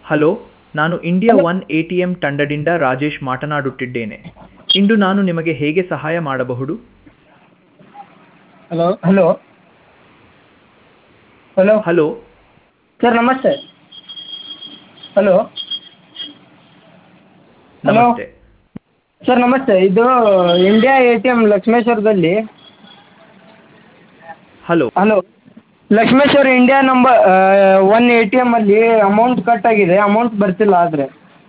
Hello ನಾನು India one A T M ತಂಡದಿಂದ ರಾಜೇಶ್ ಮಾತನಾಡುತ್ತಿದ್ದೇನೆ ಇಂದು ನಾನು ನಿಮಗೆ ಹೇಗೆ ಸಹಾಯ ಮಾಡಬಹುದು hello hello hello hello sir ನಮಸ್ತೆ ಹಲೋ ಹಲೋ ನಮಸ್ತೆ ಸರ್ ನಮಸ್ತೆ ಇದು ಇಂಡಿಯಾ ಎ ಟಿ ಎಮ್ ಲಕ್ಷ್ಮೇಶ್ವರದಲ್ಲಿ hello hello Lakshmeshwar India number one A T ಎಮ್ಮಲ್ಲಿ ಅಮೌಂಟ್ ಕಟ್ ಆಗಿದೆ ಅಮೌಂಟ್ ಬರ್ತಿಲ್ಲ ಆದರೆ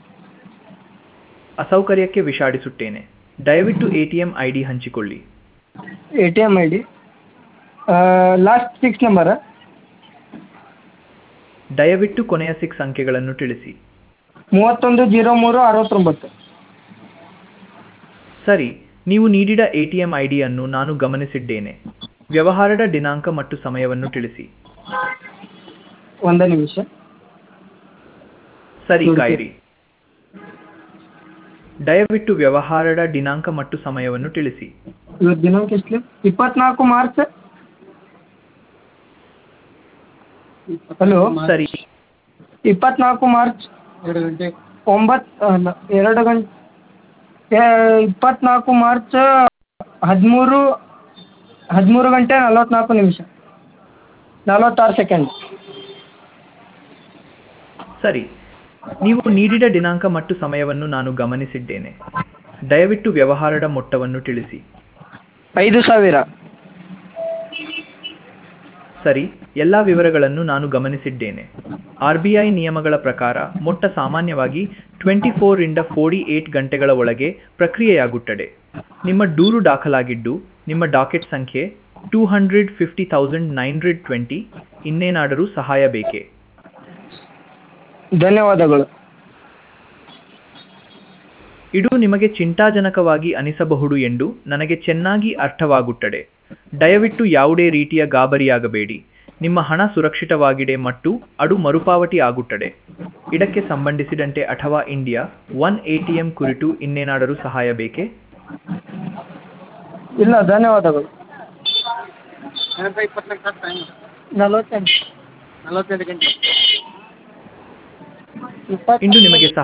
ಅಸೌಕರ್ಯಕ್ಕೆ ವಿಷಾಡಿಸುತ್ತೇನೆ ದಯವಿಟ್ಟು A T M I D ಹಂಚಿಕೊಳ್ಳಿ A T M I D last six number ದಯವಿಟ್ಟು ಕೊನೆಯ ಸಿಕ್ಸ್ ಅಂಕೆಗಳನ್ನು ತಿಳಿಸಿ ಮೂವತ್ತೊಂದು ಜೀರೋ ಮೂರು ಅರವತ್ತೊಂಬತ್ತು ಸರಿ ನೀವು ನೀಡಿದ ಎ ಟಿ ಎಂ ಐ ಡಿಯನ್ನು ನಾನು ಗಮನಿಸಿದ್ದೇನೆ ವ್ಯವಹಾರದ ದಿನಾಂಕ ಮತ್ತು ಸಮಯವನ್ನು ತಿಳಿಸಿ ಒಂದೇ ನಿಮಿಷ ಸರಿ ನೋಡಿ. ಕಾಯಿರಿ ದಯವಿಟ್ಟು ವ್ಯವಹಾರದ ದಿನಾಂಕ ಮತ್ತು ಸಮಯವನ್ನು ತಿಳಿಸಿ ಇವತ್ತು ದಿನಾಂಕ ಎಷ್ಟು ಇಪ್ಪತ್ನಾಲ್ಕು ಮಾರ್ಚ್ ಹಲೋ ಸರಿ ಇಪ್ಪತ್ನಾಲ್ಕು ಮಾರ್ಚ್ ಎರಡು ಗಂಟೆ ಒಂಬತ್ತು ಅಲ್ಲ ಎರಡು ಗಂಟೆ ಇಪ್ಪತ್ನಾಲ್ಕು ಮಾರ್ಚ್ ಹದಿಮೂರು ಹದಿಮೂರು ಗಂಟೆ ನಲವತ್ನಾಲ್ಕು ನಿಮಿಷ ನಲವತ್ತಾರು ಸೆಕೆಂಡ್ ಸರಿ ನೀವು ನೀಡಿದ ದಿನಾಂಕ ಮತ್ತು ಸಮಯವನ್ನು ನಾನು ಗಮನಿಸಿದ್ದೇನೆ ದಯವಿಟ್ಟು ವ್ಯವಹಾರದ ಮೊತ್ತವನ್ನು ತಿಳಿಸಿ ಐದು ಸಾವಿರ ಸರಿ ಎಲ್ಲ ವಿವರಗಳನ್ನು ನಾನು ಗಮನಿಸಿದ್ದೇನೆ ಆರ್ ಬಿ ಐ ನಿಯಮಗಳ ಪ್ರಕಾರ ಮೊಟ್ಟ ಸಾಮಾನ್ಯವಾಗಿ ಟ್ವೆಂಟಿ ಫೋರಿಂದ ಫೋರ್ಟಿ ಏಟ್ ಗಂಟೆಗಳ ಒಳಗೆ ಪ್ರಕ್ರಿಯೆಯಾಗುತ್ತದೆ ನಿಮ್ಮ ದೂರು ದಾಖಲಾಗಿದ್ದು ನಿಮ್ಮ ಡಾಕೆಟ್ ಸಂಖ್ಯೆ two hundred fifty thousand nine hundred twenty ಇನ್ನೇನಾದರೂ ಸಹಾಯ ಬೇಕೇ ಧನ್ಯವಾದಗಳು ಇದು ನಿಮಗೆ ಚಿಂತಾಜನಕವಾಗಿ ಅನಿಸಬಹುದು ಎಂದು ನನಗೆ ಚೆನ್ನಾಗಿ ಅರ್ಥವಾಗುತ್ತದೆ ದಯವಿಟ್ಟು ಯಾವುದೇ ರೀತಿಯ ಗಾಬರಿಯಾಗಬೇಡಿ ನಿಮ್ಮ ಹಣ ಸುರಕ್ಷಿತವಾಗಿದೆ ಮತ್ತು ಅದು ಮರುಪಾವತಿ ಆಗುತ್ತದೆ ಇದಕ್ಕೆ ಸಂಬಂಧಿಸಿದಂತೆ ಅಥವಾ India one A T M ಕುರಿತು ಇನ್ನೇನಾದರೂ ಸಹಾಯ ಬೇಕೇ ಇಲ್ಲ ಧನ್ಯವಾದಗಳು ನಲವತ್ತೆಂಟು ನಲವತ್ತೆಂಟು ಗಂಟೆ ಇಂದು ನಿಮಗೆ